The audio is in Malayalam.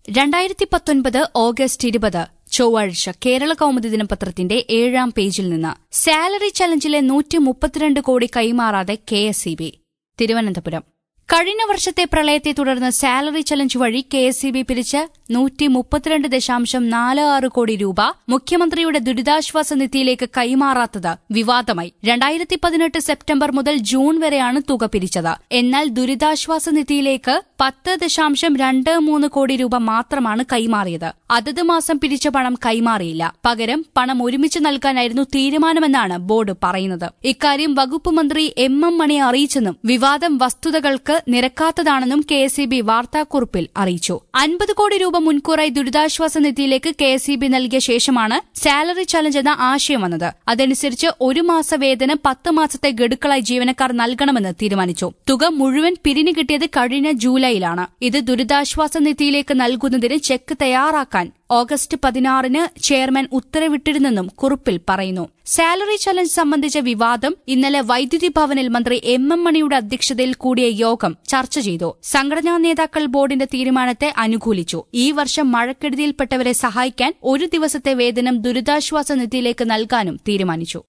രണ്ടായിരത്തി പത്തൊൻപത് ഓഗസ്റ്റ് ഇരുപത് ചൊവ്വാഴ്ച കേരള കൌമുദി ദിനപത്രത്തിന്റെ ഏഴാം പേജിൽ നിന്ന് സാലറി ചലഞ്ചിലെ നൂറ്റി മുപ്പത്തിരണ്ട് കോടി കൈമാറാതെ K S E B Thiruvananthapuram കഴിഞ്ഞ വർഷത്തെ പ്രളയത്തെ തുടർന്ന് സാലറി ചലഞ്ച് വഴി കെ എസ് ഇ ബി പിരിച്ച നൂറ്റി മുപ്പത്തിരണ്ട് ദശാംശം നാല് ആറ് കോടി രൂപ മുഖ്യമന്ത്രിയുടെ ദുരിതാശ്വാസ നിധിയിലേക്ക് കൈമാറാത്തത് വിവാദമായി രണ്ടായിരത്തി പതിനെട്ട് സെപ്റ്റംബർ മുതൽ ജൂൺ വരെയാണ് തുക പിരിച്ചത് എന്നാൽ ദുരിതാശ്വാസ നിധിയിലേക്ക് പത്ത് ദശാംശം രണ്ട് മൂന്ന് കോടി രൂപ മാത്രമാണ് കൈമാറിയത് അതത് മാസം പിരിച്ച പണം കൈമാറിയില്ല പകരം പണം ഒരുമിച്ച് നൽകാനായിരുന്നു തീരുമാനമെന്നാണ് ബോർഡ് പറയുന്നത് ഇക്കാര്യം വകുപ്പ് മന്ത്രി എം എം മണിയെ അറിയിച്ചെന്നും വിവാദം വസ്തുതകൾക്ക് നിരക്കാത്തതാണെന്നും കെ എസ് ഇ ബി വാർത്താക്കുറിപ്പിൽ അറിയിച്ചു അൻപത് കോടി രൂപ മുൻകൂറായി ദുരിതാശ്വാസ നിധിയിലേക്ക് കെ എസ് ഇ ബി നൽകിയ ശേഷമാണ് സാലറി ചലഞ്ച് എന്ന ആശയം വന്നത് അതനുസരിച്ച് ഒരു മാസ വേതനം പത്ത് മാസത്തെ ഗഡുക്കളായി ജീവനക്കാർ നൽകണമെന്ന് തീരുമാനിച്ചു തുക മുഴുവൻ പിരിഞ്ഞു കിട്ടിയത് കഴിഞ്ഞ ജൂലൈയിലാണ് ഇത് ദുരിതാശ്വാസ നിധിയിലേക്ക് നൽകുന്നതിന് ചെക്ക് തയ്യാറാക്കാൻ ഓഗസ്റ്റ് പതിനാറിന് ചെയർമാൻ ഉത്തരവിട്ടിരുന്നെന്നും കുറിപ്പിൽ പറയുന്നു സാലറി ചലഞ്ച് സംബന്ധിച്ച വിവാദം ഇന്നലെ വൈദ്യുതി ഭവനിൽ മന്ത്രി എം എം മണിയുടെ അധ്യക്ഷതയിൽ കൂടിയ യോഗം ചർച്ച ചെയ്തു സംഘടനാ നേതാക്കൾ ബോർഡിന്റെ തീരുമാനത്തെ അനുകൂലിച്ചു ഈ വർഷം മഴക്കെടുതിയിൽപ്പെട്ടവരെ സഹായിക്കാൻ ഒരു ദിവസത്തെ വേതനം ദുരിതാശ്വാസ നിധിയിലേക്ക് നൽകാനും തീരുമാനിച്ചു